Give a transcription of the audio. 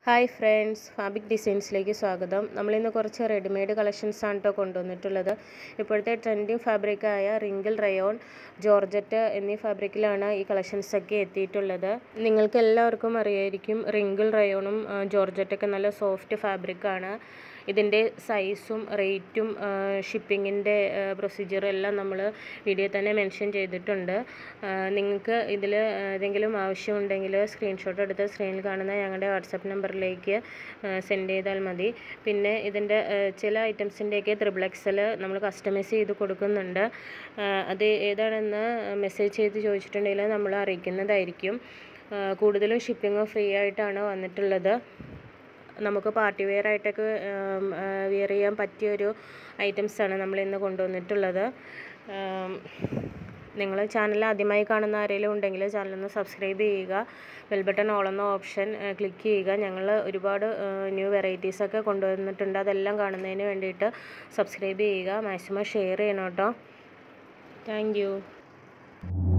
hi friends ഫാബിക് ഡിസൈൻസിലേക്ക് സ്വാഗതം നമ്മളിന്ന് കുറച്ച് റെഡിമെയ്ഡ് കളക്ഷൻസ് ആണ് കേട്ടോ കൊണ്ടുവന്നിട്ടുള്ളത് ഇപ്പോഴത്തെ ട്രെൻഡിങ് ഫാബ്രിക്കായ റിങ്കിൾ റയോൺ ജോർജറ്റ് എന്നീ ഫാബ്രിക്കിലാണ് ഈ കളക്ഷൻസ് ഒക്കെ എത്തിയിട്ടുള്ളത് നിങ്ങൾക്ക് എല്ലാവർക്കും അറിയായിരിക്കും റിങ്കിൾ റയോണും ജോർജറ്റൊക്കെ നല്ല സോഫ്റ്റ് ഫാബ്രിക്കാണ് ഇതിൻ്റെ സൈസും റേറ്റും ഷിപ്പിങ്ങിൻ്റെ പ്രൊസീജിയറും എല്ലാം നമ്മൾ വീഡിയോ തന്നെ മെൻഷൻ ചെയ്തിട്ടുണ്ട് നിങ്ങൾക്ക് ഇതിൽ ഏതെങ്കിലും ആവശ്യമുണ്ടെങ്കിൽ സ്ക്രീൻഷോട്ട് എടുത്ത് സ്ക്രീനിൽ കാണുന്ന ഞങ്ങളുടെ വാട്സപ്പ് നമ്പറിലേക്ക് സെൻഡ് ചെയ്താൽ മതി പിന്നെ ഇതിൻ്റെ ചില ഐറ്റംസിൻ്റെയൊക്കെ ത്രിബിൾ എക്സൽ നമ്മൾ കസ്റ്റമൈസ് ചെയ്ത് കൊടുക്കുന്നുണ്ട് അത് ഏതാണെന്ന് മെസ്സേജ് ചെയ്ത് ചോദിച്ചിട്ടുണ്ടെങ്കിൽ നമ്മൾ അറിയിക്കുന്നതായിരിക്കും കൂടുതലും ഷിപ്പിംഗ് ഫ്രീ ആയിട്ടാണ് വന്നിട്ടുള്ളത് നമുക്ക് പാർട്ടി വെയർ ആയിട്ടൊക്കെ വെയർ ചെയ്യാൻ പറ്റിയൊരു ഐറ്റംസാണ് നമ്മൾ ഇന്ന് കൊണ്ടുവന്നിട്ടുള്ളത് നിങ്ങൾ ചാനൽ ആദ്യമായി കാണുന്ന ആരെങ്കിലും ഉണ്ടെങ്കിൽ ചാനലൊന്ന് സബ്സ്ക്രൈബ് ചെയ്യുക ബെൽ ബട്ടൺ ഓൾ എന്ന ഓപ്ഷൻ ക്ലിക്ക് ചെയ്യുക ഞങ്ങൾ ഒരുപാട് ന്യൂ വെറൈറ്റീസൊക്കെ കൊണ്ടുവന്നിട്ടുണ്ട് അതെല്ലാം കാണുന്നതിന് വേണ്ടിയിട്ട് സബ്സ്ക്രൈബ് ചെയ്യുക മാക്സിമം ഷെയർ ചെയ്യണം കേട്ടോ താങ്ക്